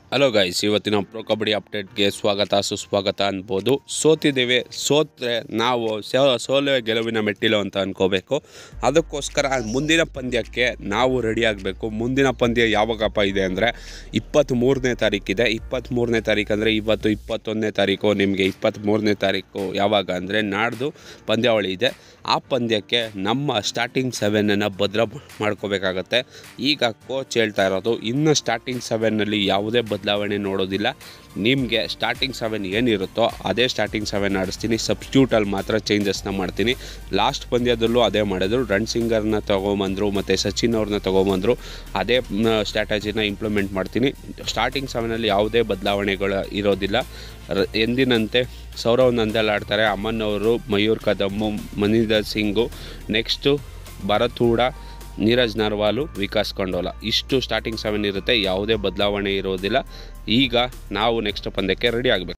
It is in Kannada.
ಹಲೋ ಗೈಸ್ ಇವತ್ತಿನ ಪ್ರೊ ಕಬಡ್ಡಿ ಅಪ್ಡೇಟ್ಗೆ ಸ್ವಾಗತ ಸುಸ್ವಾಗತ ಅನ್ಬೋದು ಸೋತಿದ್ದೇವೆ ಸೋತ್ರೆ ನಾವು ಸೋ- ಸೋಲುವೆ ಗೆಲುವಿನ ಮೆಟ್ಟಿಲು ಅಂತ ಅನ್ಕೋಬೇಕು ಅದಕ್ಕೋಸ್ಕರ ಮುಂದಿನ ಪಂದ್ಯಕ್ಕೆ ನಾವು ರೆಡಿ ಆಗಬೇಕು ಮುಂದಿನ ಪಂದ್ಯ ಯಾವಾಗಪ್ಪ ಇದೆ ಅಂದರೆ ಇಪ್ಪತ್ತ್ಮೂರನೇ ತಾರೀಕಿದೆ ಇಪ್ಪತ್ತ್ಮೂರನೇ ತಾರೀಕು ಅಂದರೆ ಇವತ್ತು ಇಪ್ಪತ್ತೊಂದನೇ ತಾರೀಕು ನಿಮಗೆ ಇಪ್ಪತ್ತ್ಮೂರನೇ ತಾರೀಕು ಯಾವಾಗ ಅಂದರೆ ನಾಡ್ದು ಪಂದ್ಯಾವಳಿ ಇದೆ ಆ ಪಂದ್ಯಕ್ಕೆ ನಮ್ಮ ಸ್ಟಾರ್ಟಿಂಗ್ ಸೆವೆನನ್ನು ಭದ್ರ ಮಾಡ್ಕೋಬೇಕಾಗತ್ತೆ ಈಗ ಕೋಚ್ ಹೇಳ್ತಾ ಇರೋದು ಇನ್ನು ಸ್ಟಾರ್ಟಿಂಗ್ ಸೆವೆನ್ನಲ್ಲಿ ಯಾವುದೇ ಬದಲಾವಣೆ ನೋಡೋದಿಲ್ಲ ನಿಮಗೆ ಸ್ಟಾರ್ಟಿಂಗ್ ಸೆವೆನ್ ಏನಿರುತ್ತೋ ಅದೇ ಸ್ಟಾರ್ಟಿಂಗ್ ಸೆವೆನ್ ಆಡಿಸ್ತೀನಿ ಸಬ್ಸ್ಟ್ಯೂಟಲ್ಲಿ ಮಾತ್ರ ಚೇಂಜಸ್ನ ಮಾಡ್ತೀನಿ ಲಾಸ್ಟ್ ಪಂದ್ಯದಲ್ಲೂ ಅದೇ ಮಾಡಿದ್ರು ರನ್ ಸಿಂಗರ್ನ ತೊಗೊಂಬಂದರು ಮತ್ತು ಸಚಿನ್ ಅವ್ರನ್ನ ತೊಗೊಂಬಂದರು ಅದೇ ಸ್ಟ್ರಾಟಜಿನ ಇಂಪ್ಲಿಮೆಂಟ್ ಮಾಡ್ತೀನಿ ಸ್ಟಾರ್ಟಿಂಗ್ ಸೆವೆನಲ್ಲಿ ಯಾವುದೇ ಬದಲಾವಣೆಗಳು ಇರೋದಿಲ್ಲ ರ- ಎಂದಿನಂತೆ ಸೌರವ್ ನಂದಲ್ ಆಡ್ತಾರೆ ಅಮನ್ ಅವರು ಮಯೂರ್ ಕದಮ್ಮು ಮನಿಂದರ್ ಸಿಂಗು ನೆಕ್ಸ್ಟು ಭರತ್ ಹೂಡ ನೀರಜ್ ನರ್ವಾಲು ವಿಕಾಸ್ ಕೊಂಡೋಲ ಇಷ್ಟು ಸ್ಟಾರ್ಟಿಂಗ್ ಸೆವೆನ್ ಇರುತ್ತೆ ಯಾವುದೇ ಬದಲಾವಣೆ ಇರೋದಿಲ್ಲ ಈಗ ನಾವು ನೆಕ್ಸ್ಟ್ ಪಂದ್ಯಕ್ಕೆ ರೆಡಿ ಆಗಬೇಕು